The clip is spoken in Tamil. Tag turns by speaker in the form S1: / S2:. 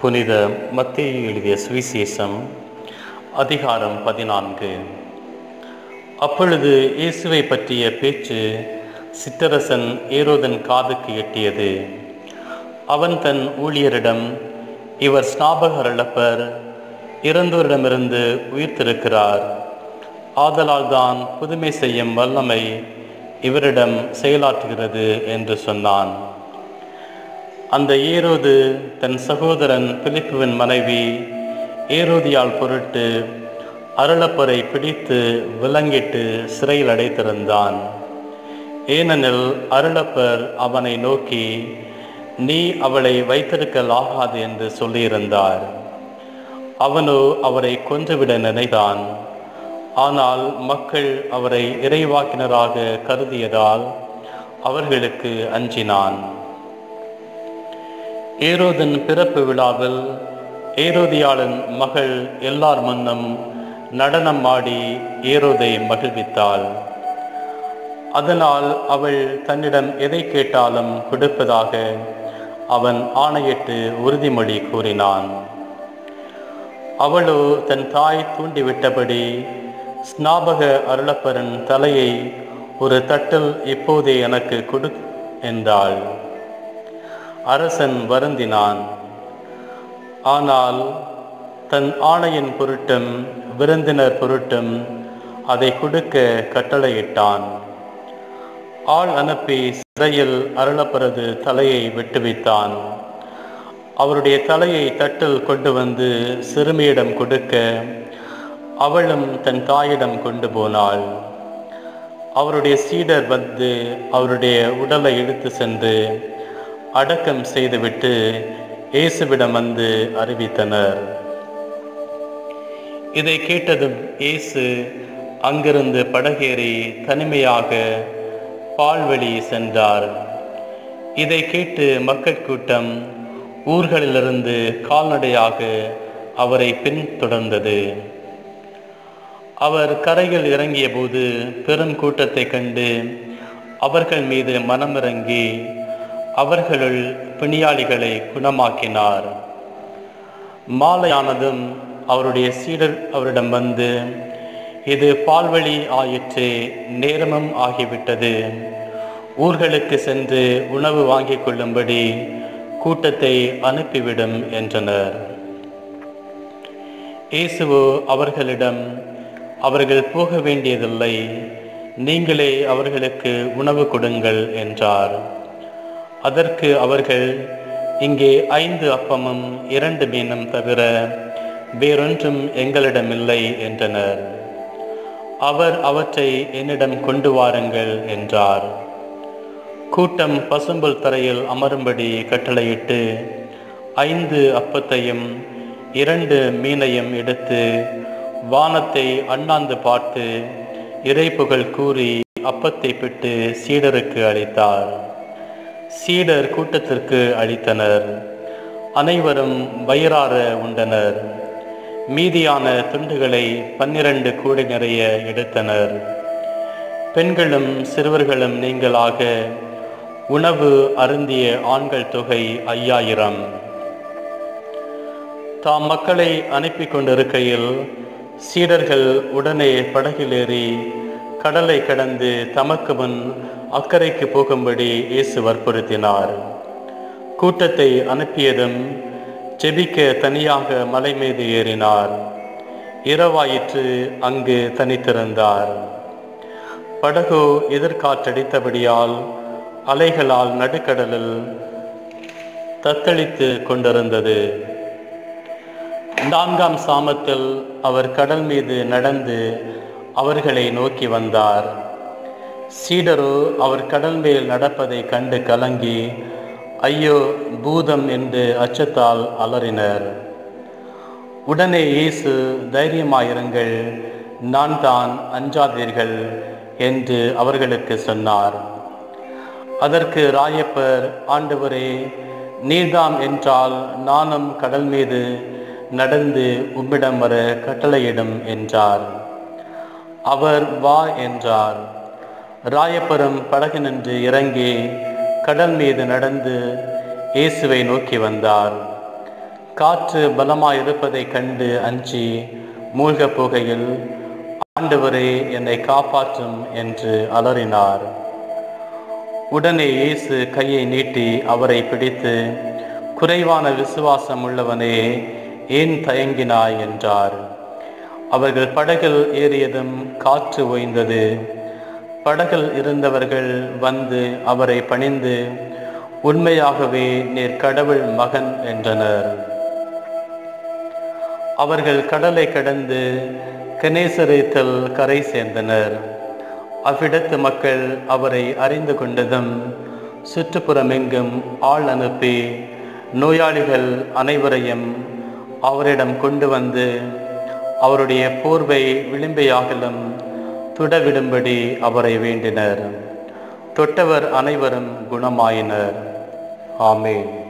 S1: புனித மத்தேயு எழுதிய சுவிசேஷம் அதிகாரம் பதினான்கு அப்பொழுது இயேசுவை பற்றிய பேச்சு சிற்றரசன் ஏரோதன் காதுக்கு எட்டியது அவன் தன் ஊழியரிடம் இவர் ஸ்நாபகரளப்பர் இறந்தோரிடமிருந்து உயிர்த்திருக்கிறார் ஆதலால் தான் புதுமை செய்யும் வல்லமை இவரிடம் செயலாற்றுகிறது என்று சொன்னான் அந்த ஏரோது தன் சகோதரன் பிலிப்புவின் மனைவி ஏரோதியால் பொருட்டு அருளப்பரை பிடித்து விலங்கிட்டு சிறையில் அடைத்திருந்தான் ஏனெனில் அருளப்பர் அவனை நோக்கி நீ அவளை வைத்திருக்கலாகாது என்று சொல்லியிருந்தார் அவனோ அவரை கொன்றுவிட நினைத்தான் ஆனால் மக்கள் அவரை இறைவாக்கினராக கருதியதால் அவர்களுக்கு அஞ்சினான் ஏரோதன் பிறப்பு விழாவில் ஏரோதியாளின் மகள் எல்லார் முன்னும் நடனம் ஆடி ஏரோதை மகிழ்வித்தாள் அதனால் அவள் தன்னிடம் எதை கேட்டாலும் கொடுப்பதாக அவன் ஆணையிட்டு உறுதிமொழி கூறினான் அவளோ தன் தாய் தூண்டிவிட்டபடி ஸ்நாபக அருளப்பரின் தலையை ஒரு தட்டில் இப்போதே எனக்கு கொடு என்றாள் அரசன் வருந்தினான் ஆனால் தன் ஆணையின் பொருட்டும் விருந்தினர் பொருட்டும் அதை கொடுக்க கட்டளையிட்டான் ஆள் அனுப்பி சிறையில் அருளப்பரது தலையை வெட்டுவித்தான் அவருடைய தலையை தட்டில் கொண்டு வந்து சிறுமியிடம் கொடுக்க அவளும் தன் தாயிடம் கொண்டு போனாள் அவருடைய சீடர் வந்து அவருடைய உடலை எடுத்து சென்று அடக்கம் செய்துவிட்டு இயேசுவிடம் வந்து அறிவித்தனர் இதை கேட்டதும் இயேசு அங்கிருந்து படகேறி தனிமையாக பால்வெளி சென்றார் இதை கேட்டு மக்கள் கூட்டம் ஊர்களிலிருந்து கால்நடையாக அவரை பின்தொடர்ந்தது அவர் கரையில் இறங்கிய போது பெரும் கூட்டத்தை கண்டு அவர்கள் மீது மனமிறங்கி அவர்களுள் பிணியாளிகளை குணமாக்கினார் மாலையானதும் அவருடைய சீடர் அவரிடம் வந்து இது பால்வழி ஆயிற்று நேரமும் ஆகிவிட்டது ஊர்களுக்கு சென்று உணவு வாங்கிக் கொள்ளும்படி கூட்டத்தை அனுப்பிவிடும் என்றனர் இயேசுவோ அவர்களிடம் அவர்கள் போக வேண்டியதில்லை நீங்களே அவர்களுக்கு உணவு கொடுங்கள் என்றார் அதற்கு அவர்கள் இங்கே ஐந்து அப்பமும் இரண்டு மீனும் தவிர வேறொன்றும் எங்களிடமில்லை என்றனர் அவர் அவற்றை என்னிடம் கொண்டு வாருங்கள் என்றார் கூட்டம் பசும்புல் தரையில் அமரும்படி கட்டளையிட்டு ஐந்து அப்பத்தையும் இரண்டு மீனையும் எடுத்து வானத்தை அண்ணாந்து பார்த்து இறைப்புகள் கூறி அப்பத்தை பிட்டு சீடருக்கு அளித்தார் சீடர் கூட்டத்திற்கு அளித்தனர் அனைவரும் வயிறார உண்டனர் மீதியான துண்டுகளை பன்னிரண்டு கூடை நிறைய எடுத்தனர் பெண்களும் சிறுவர்களும் நீங்களாக உணவு அருந்திய ஆண்கள் தொகை ஐயாயிரம் தாம் மக்களை அனுப்பி கொண்டிருக்கையில் சீடர்கள் உடனே படகிலேறி கடலை கடந்து தமக்கு முன் அக்கறைக்கு போகும்படி இயேசு வற்புறுத்தினார் கூட்டத்தை அனுப்பியதும் ஜெபிக்க தனியாக மலை மீது ஏறினார் இரவாயிற்று அங்கு தனித்திருந்தார் படகு எதிர்காற்றடித்தபடியால் அலைகளால் நடுக்கடலில் தத்தளித்து கொண்டிருந்தது நான்காம் சாமத்தில் அவர் கடல் மீது நடந்து அவர்களை நோக்கி வந்தார் சீடரோ அவர் கடல் மேல் நடப்பதை கண்டு கலங்கி ஐயோ பூதம் என்று அச்சத்தால் அலறினர் உடனே இயேசு தைரியமாயிருங்கள் நான் தான் அஞ்சாதீர்கள் என்று அவர்களுக்கு சொன்னார் அதற்கு ராயப்பர் ஆண்டவரே நீர்தாம் என்றால் நானும் கடல் மீது நடந்து உம்மிடம் வர கட்டளையிடும் என்றார் அவர் வா என்றார் ராயப்பரும் படகு நின்று இறங்கி கடல் மீது நடந்து இயேசுவை நோக்கி வந்தார் காற்று பலமாயிருப்பதைக் கண்டு அஞ்சி மூழ்கப் போகையில் ஆண்டவரே என்னை காப்பாற்றும் என்று அலறினார் உடனே இயேசு கையை நீட்டி அவரை பிடித்து குறைவான விசுவாசம் உள்ளவனே ஏன் தயங்கினாய் என்றார் அவர்கள் படகில் ஏறியதும் காற்று ஓய்ந்தது படகில் இருந்தவர்கள் வந்து அவரை பணிந்து உண்மையாகவே நீர் கடவுள் மகன் என்றனர் அவர்கள் கடலை கடந்து கணேசரேத்தல் கரை சேர்ந்தனர் அவ்விடத்து மக்கள் அவரை அறிந்து கொண்டதும் சுற்றுப்புறமெங்கும் ஆள் அனுப்பி நோயாளிகள் அனைவரையும் அவரிடம் கொண்டு வந்து அவருடைய போர்வை விளிம்பையாகலும் துடவிடும்படி அவரை வேண்டினர் தொட்டவர் அனைவரும் குணமாயினர் ஆமேன்